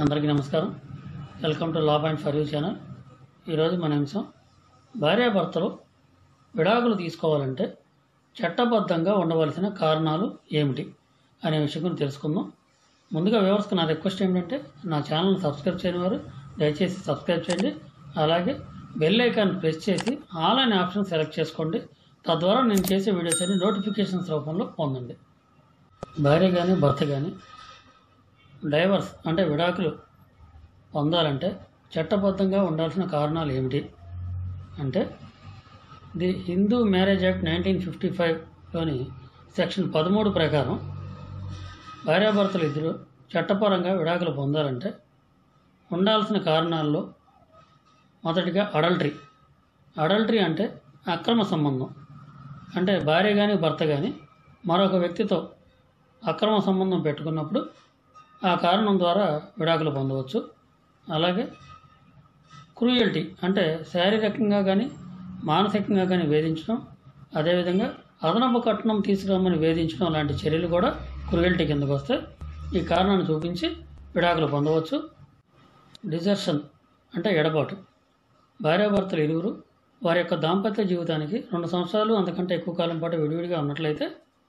అందరికీ నమస్కారం welcome to law point for you channel ఈరోజు మన అంశం భార్యాభర్తలు విడాకులు తీసుకోవాలంటే చట్టబద్ధంగా ఉండవలసిన కారణాలు ఏమిటి అనే విషయం గురించి తెలుసుకుందాం ముందుగా వ్యూవర్స్కి నా రిక్వెస్ట్ ఏంటంటే నా ఛానల్ని సబ్స్క్రైబ్ చేయని వారు దయచేసి సబ్స్క్రైబ్ చేయండి అలాగే బెల్ ఐకాన్ ప్రెస్ చేసి ఆల్ అనే ఆప్షన్ సెలెక్ట్ చేసుకోండి తద్వారా నేను చేసే వీడియోస్ అన్ని నోటిఫికేషన్స్ రూపంలో పొందండి భార్య కానీ భర్త కానీ డైవర్స్ అంటే విడాకులు పొందాలంటే చట్టబద్ధంగా ఉండాల్సిన కారణాలు ఏమిటి అంటే the Hindu marriage act nineteen fifty ఫైవ్లోని సెక్షన్ పదమూడు ప్రకారం భార్యాభర్తలు ఇద్దరు చట్టపరంగా విడాకులు పొందాలంటే ఉండాల్సిన కారణాల్లో మొదటిగా అడల్టరీ అడల్టరీ అంటే అక్రమ సంబంధం అంటే భార్య కానీ భర్త కానీ మరొక వ్యక్తితో అక్రమ సంబంధం పెట్టుకున్నప్పుడు ఆ కారణం ద్వారా విడాకులు పొందవచ్చు అలాగే క్రూయల్టీ అంటే శారీరకంగా కానీ మానసికంగా కానీ వేధించడం అదేవిధంగా అదనపు కట్నం తీసుకురమ్మని వేధించడం లాంటి చర్యలు కూడా క్రూయల్టీ కిందకు వస్తాయి ఈ కారణాన్ని చూపించి విడాకులు పొందవచ్చు డిజర్షన్ అంటే ఎడబాటు భార్యాభర్తలు ఇరువురు వారి యొక్క దాంపత్య జీవితానికి రెండు సంవత్సరాలు అంతకంటే ఎక్కువ కాలం పాటు విడివిడిగా ఉన్నట్లయితే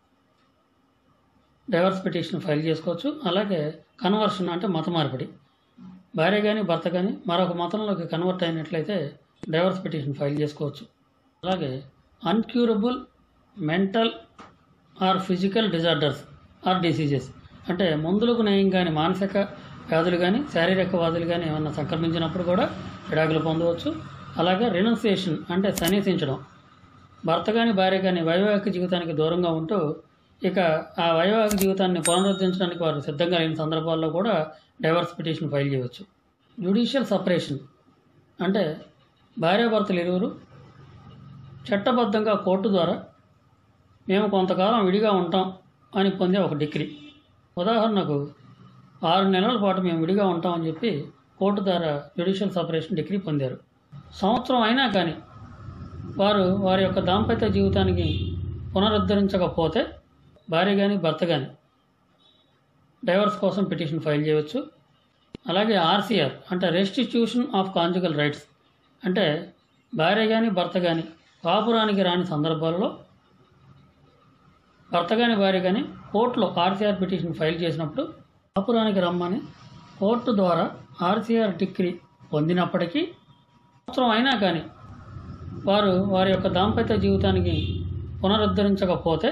డైవర్స్ పిటిషన్ ఫైల్ చేసుకోవచ్చు అలాగే కన్వర్షన్ అంటే మత మార్పిడి భార్య కానీ భర్త కానీ మరొక మతంలోకి కన్వర్ట్ అయినట్లయితే డైవర్స్ పిటిషన్ ఫైల్ చేసుకోవచ్చు అలాగే incurable mental or physical disorders or diseases అంటే మందులకు నయం కానీ మానసిక వ్యాధులు కానీ శారీరక వ్యాధులు కానీ ఏమన్నా సంక్రమించినప్పుడు కూడా విడాకులు పొందవచ్చు అలాగే రినౌన్సియేషన్ అంటే సన్నిహించడం భర్త కానీ భార్య కానీ వైవాహిక జీవితానికి దూరంగా ఉంటూ ఇక ఆ వైవాహిక జీవితాన్ని పునరుద్ధరించడానికి వారు సిద్ధంగా లేని సందర్భాల్లో కూడా డైవర్స్ పిటిషన్ ఫైల్ చేయవచ్చు జ్యుడిషియల్ సపరేషన్ అంటే భార్యాభర్తలు ఇరువురు చట్టబద్ధంగా కోర్టు ద్వారా మేము కొంతకాలం విడిగా ఉంటాం అని పొందే ఒక డిగ్రీ ఉదాహరణకు ఆరు నెలల పాటు మేము విడిగా ఉంటామని చెప్పి కోర్టు ద్వారా జ్యుడిషియల్ సపరేషన్ డిగ్రీ పొందారు సంవత్సరం అయినా కానీ వారు వారి యొక్క దాంపత్య జీవితానికి పునరుద్ధరించకపోతే భార్య కానీ భర్త కానీ డైవర్స్ కోసం పిటిషన్ ఫైల్ చేయవచ్చు అలాగే ఆర్సీఆర్ అంటే రెస్టిట్యూషన్ ఆఫ్ కాంజుగల్ రైట్స్ అంటే భార్య కానీ భర్త కానీ కాపురానికి రాని సందర్భాల్లో భర్త కానీ భార్య కానీ కోర్టులో ఆర్సీఆర్ పిటిషన్ ఫైల్ చేసినప్పుడు కాపురానికి రమ్మని కోర్టు ద్వారా ఆర్సీఆర్ డిగ్రీ పొందినప్పటికీ సంవత్సరం అయినా కానీ వారు వారి యొక్క దాంపత్య జీవితానికి పునరుద్ధరించకపోతే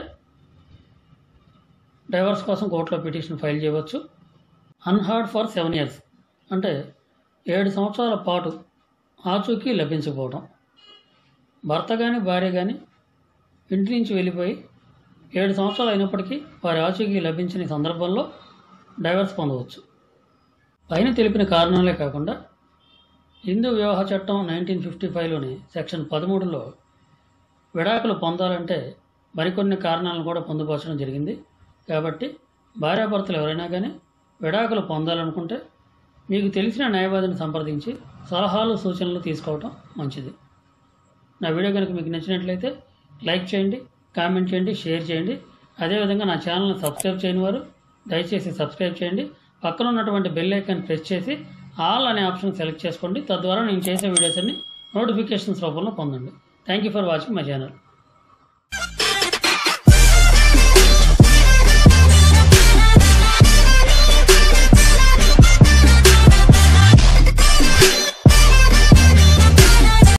డైవర్స్ కోసం కోర్టులో పిటిషన్ ఫైల్ చేయవచ్చు అన్హార్డ్ ఫర్ సెవెన్ ఇయర్స్ అంటే ఏడు సంవత్సరాల పాటు ఆచూకీ లభించకపోవడం భర్త కానీ భార్య కానీ ఇంటి నుంచి వెళ్ళిపోయి ఏడు సంవత్సరాలు అయినప్పటికీ వారి ఆచూకీ లభించని సందర్భంలో డైవర్స్ పొందవచ్చు పైన తెలిపిన కారణాలే కాకుండా హిందూ వివాహ చట్టం నైన్టీన్ ఫిఫ్టీ ఫైవ్లోని సెక్షన్ పదమూడులో విడాకులు పొందాలంటే మరికొన్ని కారణాలను కూడా పొందుపరచడం జరిగింది కాబట్టి భార్యాభర్తలు ఎవరైనా కానీ విడాకులు పొందాలనుకుంటే మీకు తెలిసిన న్యాయవాదిని సంప్రదించి సలహాలు సూచనలు తీసుకోవటం మంచిది నా వీడియో కనుక మీకు నచ్చినట్లయితే లైక్ చేయండి కామెంట్ చేయండి షేర్ చేయండి అదేవిధంగా నా ఛానల్ని సబ్స్క్రైబ్ చేయని వారు దయచేసి సబ్స్క్రైబ్ చేయండి పక్కన ఉన్నటువంటి బెల్ ఐకాన్ ప్రెస్ చేసి ఆల్ అనే ఆప్షన్ సెలెక్ట్ చేసుకోండి తద్వారా నేను చేసే వీడియోస్ అన్ని నోటిఫికేషన్స్ రూపంలో పొందండి thank you for watching my channel